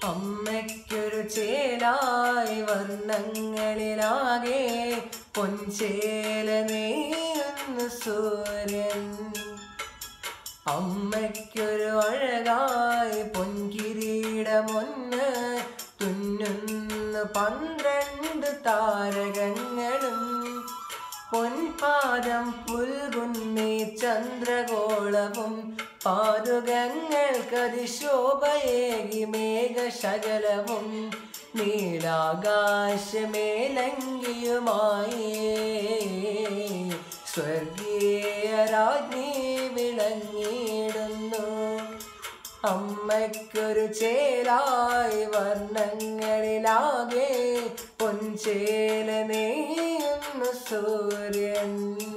അമ്മയ്ക്കൊരു ചേലായി വർണ്ണങ്ങളിലാകെ പൊൻചേല നെയ്യുന്നു സൂര്യൻ അമ്മയ്ക്കൊരു അഴകായി പൊൻകിരീടമൊന്ന് തുന്നുന്നു പന്ത്രണ്ട് താരകങ്ങളും പൊൻപാദം പുൽകുന്നേ ചന്ദ്രഗോളവും പാതുകങ്ങൾക്കതിശോഭയേകി മേഘശകലവും നീലാകാശമേലങ്കിയുമായി സ്വർഗീയ രാജ്ഞി വിളങ്ങിയിടുന്നു അമ്മയ്ക്കൊരു ചേലായി വർണ്ണങ്ങളിലാകെ പൊൻചേല നെയ്യുന്നു സൂര്യൻ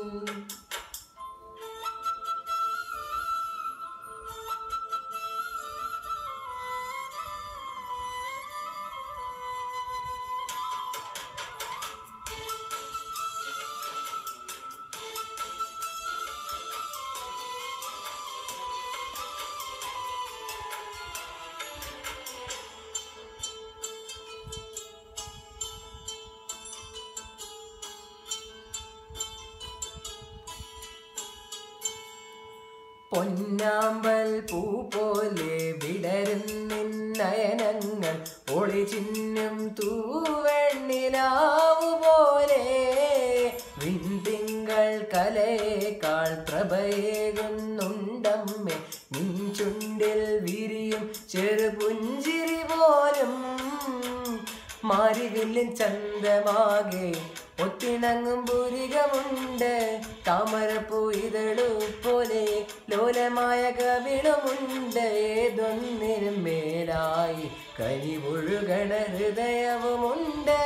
പൊന്നാമ്പൽ പൂ പോലെ വിടരും നിന്നയനങ്ങൾ ഒളി ചിഹ്നം തൂവെണ്ണിലാവു പോലെ വിൺതിങ്കൾ കലയേക്കാൾ പ്രഭയേകുന്നുണ്ടമ്മേ നിൻ ചുണ്ടിൽ വിരിയും ചെറുപുഞ്ചിരി പോലും മാരിവില്ലിൻ ചന്തമാകെ ഒത്തിണങ്ങും പുരികമുണ്ട് താമരപ്പൂ ഇതളു പോലെ ലോലമായ കവിളുമുണ്ട് ഏതൊന്നിനും മേലായി കരിവൊഴുകണ ഹൃദയവുമുണ്ട്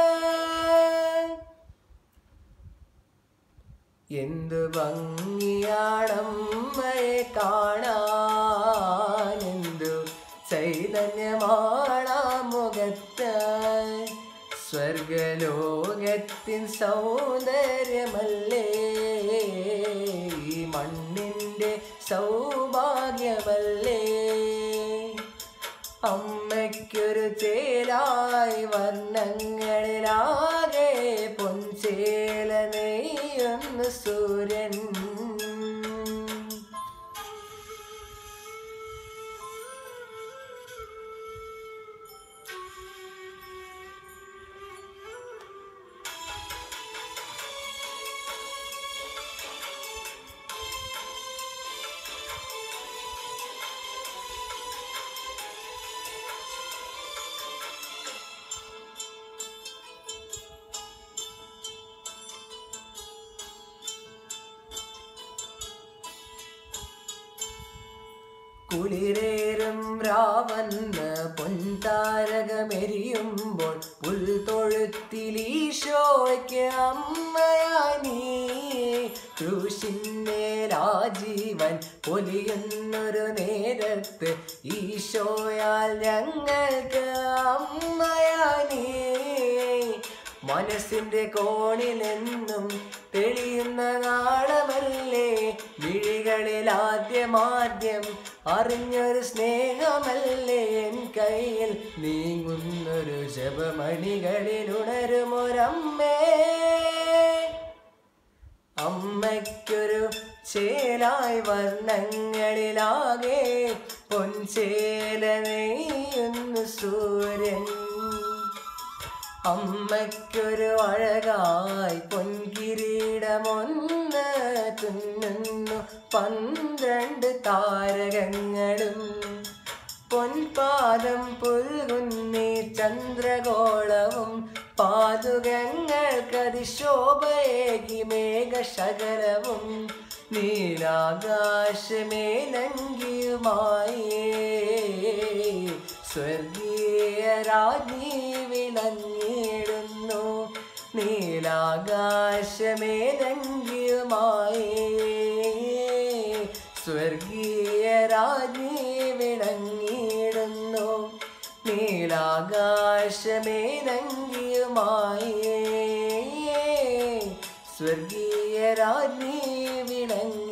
എന്തു ഭംഗിയാണമ്മയെ കാണാൻ എന്തു ചൈതന്യമാണ് ആ മുഖത്ത് സ്വർഗലോകത്തിൻ സൗന്ദര്യമല്ലേ ഈ മണ്ണിൻ്റെ സൗഭാഗ്യമല്ലേ അമ്മയ്ക്കൊരു ചേലായി വർണ്ണങ്ങളിലാകെ പൊൻചേല നെയ്യുന്നു സൂര്യൻ കുളിരേറും രാവന്ന് പൊൻതാരകമെരിയുമ്പോൾ പുൽത്തൊഴുത്തിലീശോയ്ക്ക് അമ്മയായി നീ ക്രൂശിന്മേലാജീവൻ പൊലിയുന്നൊരു നേരത്ത് ഈശോയാൽ ഞങ്ങൾക്ക് അമ്മയായി നീ മനസ്സിന്റെ കോണിലെന്നും തെളിയുന്ന നാളമല്ലേ വിഴികളിൽ ആദ്യമാദ്യം അറിഞ്ഞൊരു സ്നേഹമല്ലേ എൻ കയ്യിൽ നീങ്ങുന്നൊരു ജപമണികളിൽ ഉണരുമൊരമ്മേ അമ്മയ്ക്കൊരു ചേലായി വർണ്ണങ്ങളിലാകെ പൊൻചേല നെയ്യുന്നു സൂര്യൻ അമ്മയ്ക്കൊരു അഴകായി പൊൻകിരീടമൊന്ന് തുന്നുന്നു പന്ത്രണ്ട് താരകങ്ങളും പൊൻപാദം പുൽകുന്നേ ചന്ദ്രഗോളവും പാതുകങ്ങൾക്കതിശോഭയേകി മേഘശകലവും നീലാകാശമേലങ്കിയുമായി സ്വർഗീയ രാജ്ഞി വിളങ്ങിയിടുന്നു നീലാകാശമേലങ്കിയുമായി സ്വർഗീയ രാജ്ഞി വിളങ്ങിയിടുന്നു നീലാകാശമേലങ്കിയുമായി സ്വർഗീയ രാജ്ഞി വിളങ്ങി